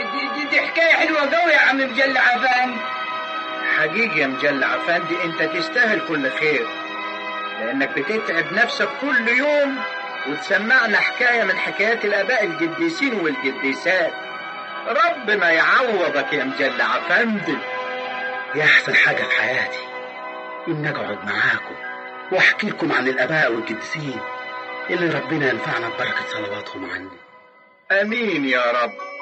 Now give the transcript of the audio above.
دي, دي, دي حكاية حلوة قوي يا عم مجلة عفان حقيقي يا مجلة عفندي انت تستاهل كل خير لانك بتتعب نفسك كل يوم وتسمعنا حكاية من حكايات الاباء القديسين والقديسات ربنا يعوضك يا مجلة عفندي يا احسن حاجة في حياتي ان اقعد معاكم واحكي لكم عن الاباء والقديسين اللي ربنا ينفعنا ببركة صلواتهم عني امين يا رب